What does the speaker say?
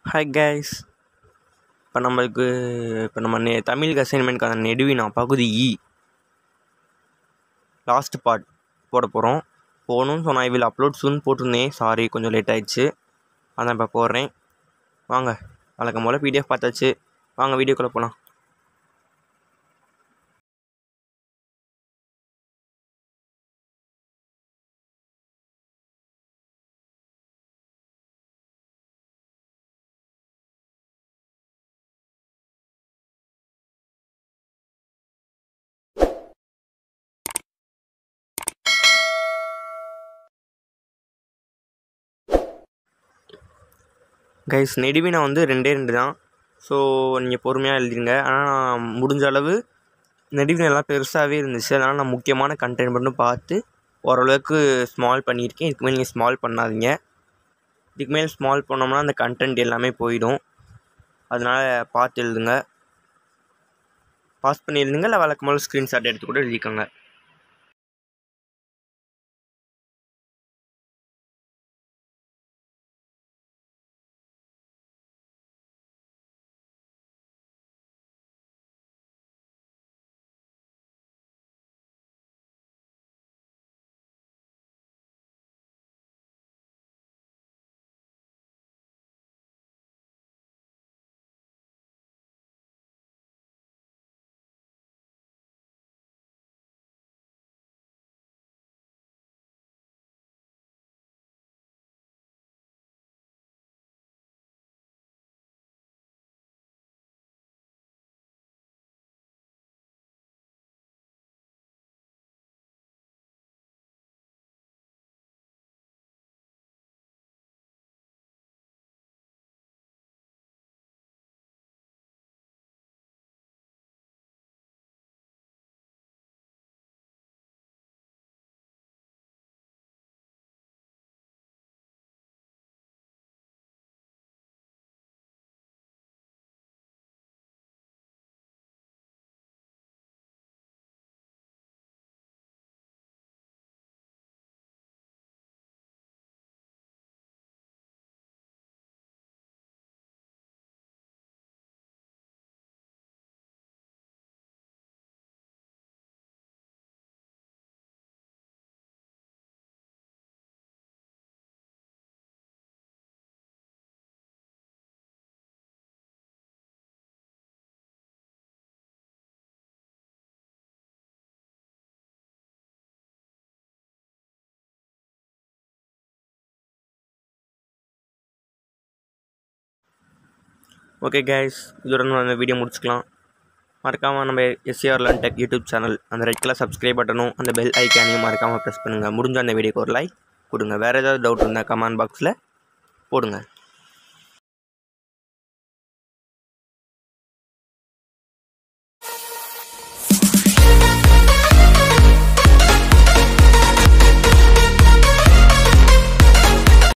hi guys இப்போ நம்மளுக்கு இப்போ நம்ம நெ தமிழுக்கு அசைன்மெண்ட்க்கான நெடுவினா பகுதி இ லாஸ்ட் பார்ட் போட போகிறோம் போகணும்னு சொன்னால் ஐ வில் அப்லோட் சூன் போட்டிருந்தேன் சாரி கொஞ்சம் லேட் ஆயிடுச்சு அதான் இப்போ போடுறேன் வாங்க வழக்கம் போல் பிடிஎஃப் பார்த்தாச்சு வாங்க வீடியோக்குள்ளே போகலாம் கைஸ் நெடுவினா வந்து ரெண்டே ரெண்டு தான் ஸோ நீங்கள் பொறுமையாக எழுதிருங்க ஆனால் நான் முடிஞ்ச அளவு நெடுவினா எல்லாம் பெருசாகவே இருந்துச்சு அதனால் நான் முக்கியமான கண்டென்ட் மட்டும் பார்த்து ஓரளவுக்கு ஸ்மால் பண்ணியிருக்கேன் இதுக்கு மேலே நீங்கள் ஸ்மால் பண்ணாதீங்க இதுக்கு மேலே ஸ்மால் பண்ணோம்னா அந்த கண்டென்ட் எல்லாமே போயிடும் அதனால் பார்த்து எழுதுங்க பாஸ் பண்ணி எழுதுங்க இல்லை வழக்கம் போல் ஸ்க்ரீன்ஷாட் எடுத்து கூட எழுதிக்கோங்க ஓகே கைஸ் இதோட நம்ம அந்த வீடியோ முடிச்சுக்கலாம் மறக்காமல் நம்ம S R learn tech YouTube channel அந்த ரெட் கலர் சப்ஸ்கிரைப் பட்டனும் அந்த பெல் ஐக்கானையும் மறக்காமல் ப்ரெஸ் பண்ணுங்கள் முடிஞ்ச அந்த வீடியோக்கு ஒரு லைக் கொடுங்க வேறு ஏதாவது டவுட் இருந்தால் கமெண்ட் பாக்ஸில் போடுங்க